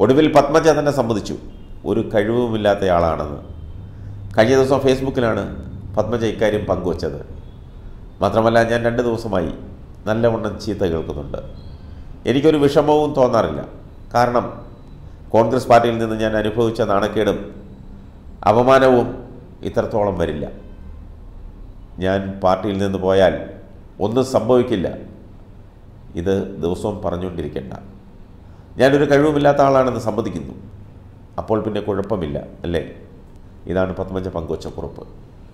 ഒടുവിൽ പത്മജ തന്നെ സമ്മതിച്ചു ഒരു കഴിവുമില്ലാത്തയാളാണെന്ന് കഴിഞ്ഞ ദിവസം ഫേസ്ബുക്കിലാണ് പത്മജ ഇക്കാര്യം പങ്കുവച്ചത് മാത്രമല്ല ഞാൻ രണ്ട് ദിവസമായി നല്ലവണ്ണം ചീത്ത കേൾക്കുന്നുണ്ട് എനിക്കൊരു വിഷമവും തോന്നാറില്ല കാരണം കോൺഗ്രസ് പാർട്ടിയിൽ നിന്ന് ഞാൻ അനുഭവിച്ച നാണക്കേടും അപമാനവും ഇത്രത്തോളം വരില്ല ഞാൻ പാർട്ടിയിൽ നിന്ന് പോയാൽ ഒന്നും സംഭവിക്കില്ല ഇത് ദിവസവും പറഞ്ഞുകൊണ്ടിരിക്കേണ്ട ഞാനൊരു കഴിവുമില്ലാത്ത ആളാണെന്ന് സമ്മതിക്കുന്നു അപ്പോൾ പിന്നെ കുഴപ്പമില്ല അല്ലേ ഇതാണ് പത്മജ പങ്കുവച്ച കുറിപ്പ്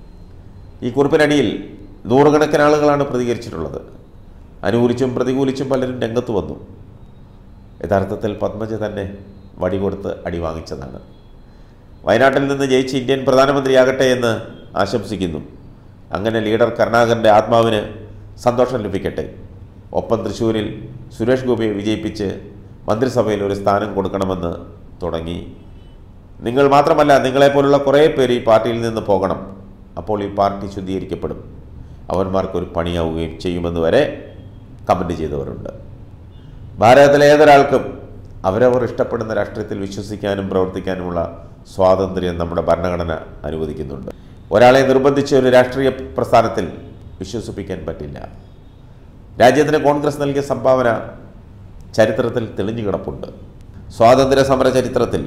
ഈ കുറിപ്പിനടിയിൽ നൂറുകണക്കിന് ആളുകളാണ് പ്രതികരിച്ചിട്ടുള്ളത് അനുകൂലിച്ചും പ്രതികൂലിച്ചും പലരും രംഗത്ത് വന്നു യഥാർത്ഥത്തിൽ പത്മജ തന്നെ വടി കൊടുത്ത് അടി വാങ്ങിച്ചതാണ് വയനാട്ടിൽ നിന്ന് ജയിച്ച് ഇന്ത്യൻ പ്രധാനമന്ത്രിയാകട്ടെ എന്ന് ആശംസിക്കുന്നു അങ്ങനെ ലീഡർ കരുണാകരൻ്റെ ആത്മാവിന് സന്തോഷം ലഭിക്കട്ടെ ഒപ്പം തൃശ്ശൂരിൽ സുരേഷ് ഗോപിയെ വിജയിപ്പിച്ച് മന്ത്രിസഭയിൽ ഒരു സ്ഥാനം കൊടുക്കണമെന്ന് തുടങ്ങി നിങ്ങൾ മാത്രമല്ല നിങ്ങളെപ്പോലുള്ള കുറേ പേര് ഈ പാർട്ടിയിൽ നിന്ന് പോകണം അപ്പോൾ ഈ പാർട്ടി ശുദ്ധീകരിക്കപ്പെടും അവന്മാർക്കൊരു പണിയാവുകയും ചെയ്യുമെന്ന് വരെ കമൻറ്റ് ചെയ്തവരുണ്ട് ഭാരതത്തിലെ ഏതൊരാൾക്കും അവരവർ ഇഷ്ടപ്പെടുന്ന രാഷ്ട്രീയത്തിൽ വിശ്വസിക്കാനും പ്രവർത്തിക്കാനുമുള്ള സ്വാതന്ത്ര്യം നമ്മുടെ ഭരണഘടന അനുവദിക്കുന്നുണ്ട് ഒരാളെ നിർബന്ധിച്ച് ഒരു രാഷ്ട്രീയ പ്രസ്ഥാനത്തിൽ വിശ്വസിപ്പിക്കാൻ പറ്റില്ല രാജ്യത്തിന് കോൺഗ്രസ് നൽകിയ സംഭാവന ചരിത്രത്തിൽ തെളിഞ്ഞു കിടപ്പുണ്ട് സ്വാതന്ത്ര്യ സമര ചരിത്രത്തിൽ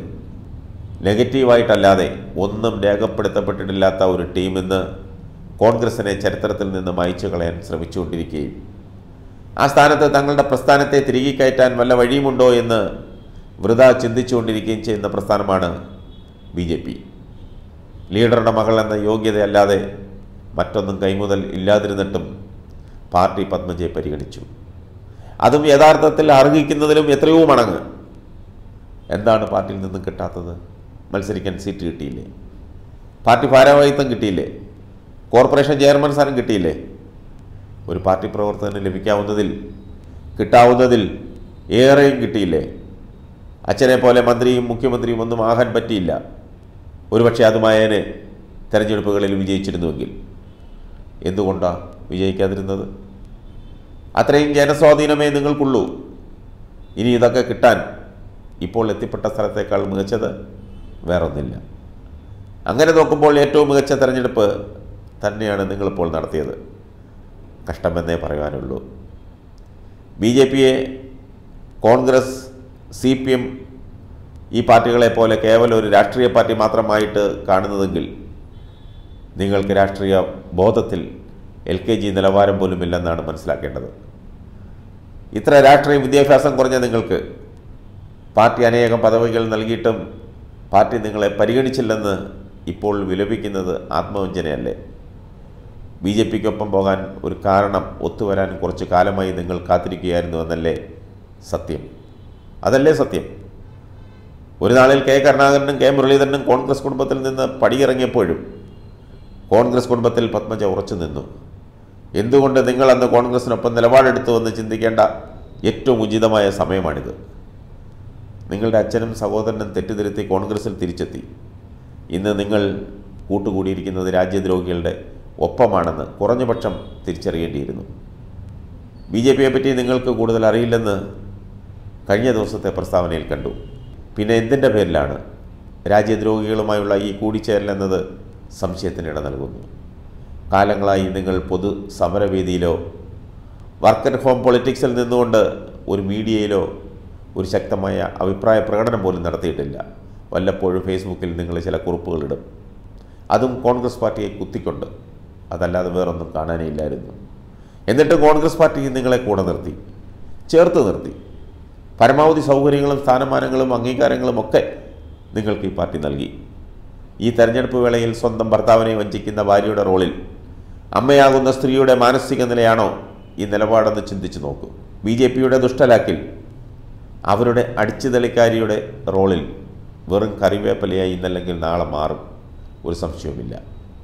നെഗറ്റീവായിട്ടല്ലാതെ ഒന്നും രേഖപ്പെടുത്തപ്പെട്ടിട്ടില്ലാത്ത ഒരു ടീം ഇന്ന് കോൺഗ്രസിനെ ചരിത്രത്തിൽ നിന്ന് മായ്ച്ചു കളയാൻ ശ്രമിച്ചുകൊണ്ടിരിക്കുകയും ആ സ്ഥാനത്ത് തങ്ങളുടെ പ്രസ്ഥാനത്തെ തിരികെ കയറ്റാൻ വല്ല വഴിയുമുണ്ടോ എന്ന് വൃത ചിന്തിച്ചുകൊണ്ടിരിക്കുകയും ചെയ്യുന്ന പ്രസ്ഥാനമാണ് ബി ജെ പി ലീഡറുടെ മകൾ എന്ന യോഗ്യതയല്ലാതെ മറ്റൊന്നും കൈമുതൽ ഇല്ലാതിരുന്നിട്ടും പാർട്ടി പത്മജയെ പരിഗണിച്ചു അതും യഥാർത്ഥത്തിൽ അർഹിക്കുന്നതിലും എത്രയോ മടങ്ങ് എന്താണ് പാർട്ടിയിൽ നിന്നും കിട്ടാത്തത് മത്സരിക്കാൻ സീറ്റ് കിട്ടിയില്ലേ പാർട്ടി ഭാരവാഹിത്വം കിട്ടിയില്ലേ കോർപ്പറേഷൻ ചെയർമാൻ സ്ഥാനം കിട്ടിയില്ലേ ഒരു പാർട്ടി പ്രവർത്തകന് ലഭിക്കാവുന്നതിൽ കിട്ടാവുന്നതിൽ ഏറെയും കിട്ടിയില്ലേ അച്ഛനെ പോലെ മന്ത്രിയും മുഖ്യമന്ത്രിയും ഒന്നും ആകാൻ പറ്റിയില്ല ഒരുപക്ഷെ അതുമായനെ തെരഞ്ഞെടുപ്പുകളിൽ വിജയിച്ചിരുന്നുവെങ്കിൽ എന്തുകൊണ്ടാണ് വിജയിക്കാതിരുന്നത് അത്രയും ജനസ്വാധീനമേ നിങ്ങൾക്കുള്ളൂ ഇനി ഇതൊക്കെ കിട്ടാൻ ഇപ്പോൾ എത്തിപ്പെട്ട സ്ഥലത്തേക്കാൾ മികച്ചത് വേറൊന്നില്ല അങ്ങനെ നോക്കുമ്പോൾ ഏറ്റവും മികച്ച തെരഞ്ഞെടുപ്പ് തന്നെയാണ് നിങ്ങളിപ്പോൾ നടത്തിയത് കഷ്ടമെന്നേ പറയാനുള്ളൂ ബി ജെ പിയെ കോൺഗ്രസ് സി പി എം ഈ പാർട്ടികളെ പോലെ കേവലം ഒരു രാഷ്ട്രീയ പാർട്ടി മാത്രമായിട്ട് കാണുന്നതെങ്കിൽ നിങ്ങൾക്ക് രാഷ്ട്രീയ ബോധത്തിൽ എൽ കെ ജി നിലവാരം പോലുമില്ലെന്നാണ് മനസ്സിലാക്കേണ്ടത് ഇത്ര രാഷ്ട്രീയ വിദ്യാഭ്യാസം കുറഞ്ഞ നിങ്ങൾക്ക് പാർട്ടി അനേകം പദവികൾ നൽകിയിട്ടും പാർട്ടി നിങ്ങളെ പരിഗണിച്ചില്ലെന്ന് ഇപ്പോൾ വിലപിക്കുന്നത് ആത്മവഞ്ചനയല്ലേ ബി ജെ പിക്കൊപ്പം പോകാൻ ഒരു കാരണം ഒത്തുവരാൻ കുറച്ച് കാലമായി നിങ്ങൾ കാത്തിരിക്കുകയായിരുന്നു എന്നല്ലേ സത്യം അതല്ലേ സത്യം ഒരു നാളിൽ കെ കരുണാകരനും കെ മുരളീധരനും കോൺഗ്രസ് കുടുംബത്തിൽ നിന്ന് പടിയിറങ്ങിയപ്പോഴും കോൺഗ്രസ് കുടുംബത്തിൽ പത്മജ ഉറച്ചു നിന്നു എന്തുകൊണ്ട് നിങ്ങൾ അന്ന് കോൺഗ്രസിനൊപ്പം നിലപാടെടുത്തുവെന്ന് ചിന്തിക്കേണ്ട ഏറ്റവും ഉചിതമായ സമയമാണിത് നിങ്ങളുടെ അച്ഛനും സഹോദരനും തെറ്റിദ്ധരുത്തി കോൺഗ്രസിൽ തിരിച്ചെത്തി ഇന്ന് നിങ്ങൾ കൂട്ടുകൂടിയിരിക്കുന്നത് രാജ്യദ്രോഹികളുടെ ഒപ്പമാണെന്ന് കുറഞ്ഞപക്ഷം തിരിച്ചറിയേണ്ടിയിരുന്നു ബി ജെ പിയെ പറ്റി നിങ്ങൾക്ക് കൂടുതൽ അറിയില്ലെന്ന് കഴിഞ്ഞ ദിവസത്തെ പ്രസ്താവനയിൽ കണ്ടു പിന്നെ എന്തിൻ്റെ പേരിലാണ് രാജ്യദ്രോഹികളുമായുള്ള ഈ കൂടിച്ചേരൽ എന്നത് സംശയത്തിന് ഇട നൽകുന്നു കാലങ്ങളായി നിങ്ങൾ പൊതു സമരവേദിയിലോ വർക്ക് അറ്റ് ഹോം പൊളിറ്റിക്സിൽ നിന്നുകൊണ്ട് ഒരു മീഡിയയിലോ ഒരു ശക്തമായ അഭിപ്രായ പ്രകടനം പോലും നടത്തിയിട്ടില്ല വല്ലപ്പോഴും ഫേസ്ബുക്കിൽ നിങ്ങൾ ചില കുറിപ്പുകളിടും അതും കോൺഗ്രസ് പാർട്ടിയെ കുത്തിക്കൊണ്ട് അതല്ലാതെ വേറൊന്നും കാണാനേ ഇല്ലായിരുന്നു എന്നിട്ട് കോൺഗ്രസ് പാർട്ടി നിങ്ങളെ കൂടെ നിർത്തി ചേർത്ത് നിർത്തി പരമാവധി സൗകര്യങ്ങളും സ്ഥാനമാനങ്ങളും അംഗീകാരങ്ങളും ഒക്കെ നിങ്ങൾക്ക് ഈ പാർട്ടി നൽകി ഈ തെരഞ്ഞെടുപ്പ് വേളയിൽ സ്വന്തം ഭർത്താവിനെ വഞ്ചിക്കുന്ന ഭാര്യയുടെ റോളിൽ അമ്മയാകുന്ന സ്ത്രീയുടെ മാനസിക നിലയാണോ ഈ നിലപാടെന്ന് ചിന്തിച്ചു നോക്കൂ ബി ജെ പിയുടെ ദുഷ്ടലാക്കിൽ അവരുടെ അടിച്ചുതളിക്കാരിയുടെ റോളിൽ വെറും കറിവേപ്പലയായി ഇന്നല്ലെങ്കിൽ നാളെ മാറും ഒരു സംശയവുമില്ല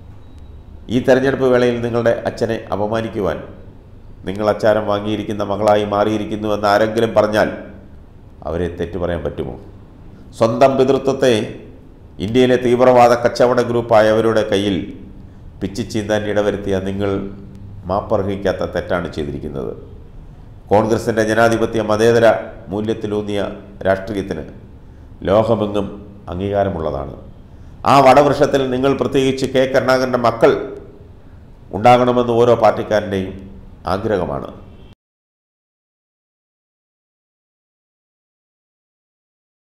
ഈ തെരഞ്ഞെടുപ്പ് വേളയിൽ നിങ്ങളുടെ അച്ഛനെ അപമാനിക്കുവാൻ നിങ്ങൾ അച്ചാരം വാങ്ങിയിരിക്കുന്ന മകളായി മാറിയിരിക്കുന്നുവെന്ന് ആരെങ്കിലും പറഞ്ഞാൽ അവരെ തെറ്റു പറയാൻ പറ്റുമോ സ്വന്തം പിതൃത്വത്തെ ഇന്ത്യയിലെ തീവ്രവാദ കച്ചവട ഗ്രൂപ്പായവരുടെ കയ്യിൽ പിച്ചി ചീന്താൻ ഇടവരുത്തിയ നിങ്ങൾ മാപ്പർഹിക്കാത്ത തെറ്റാണ് ചെയ്തിരിക്കുന്നത് കോൺഗ്രസിൻ്റെ ജനാധിപത്യ മതേതര മൂല്യത്തിലൂന്നിയ രാഷ്ട്രീയത്തിന് ലോകമെങ്ങും അംഗീകാരമുള്ളതാണ് ആ വടവൃക്ഷത്തിൽ നിങ്ങൾ പ്രത്യേകിച്ച് കെ കരുണാകരൻ്റെ മക്കൾ ഉണ്ടാകണമെന്ന് ഓരോ പാർട്ടിക്കാരൻ്റെയും ആഗ്രഹമാണ്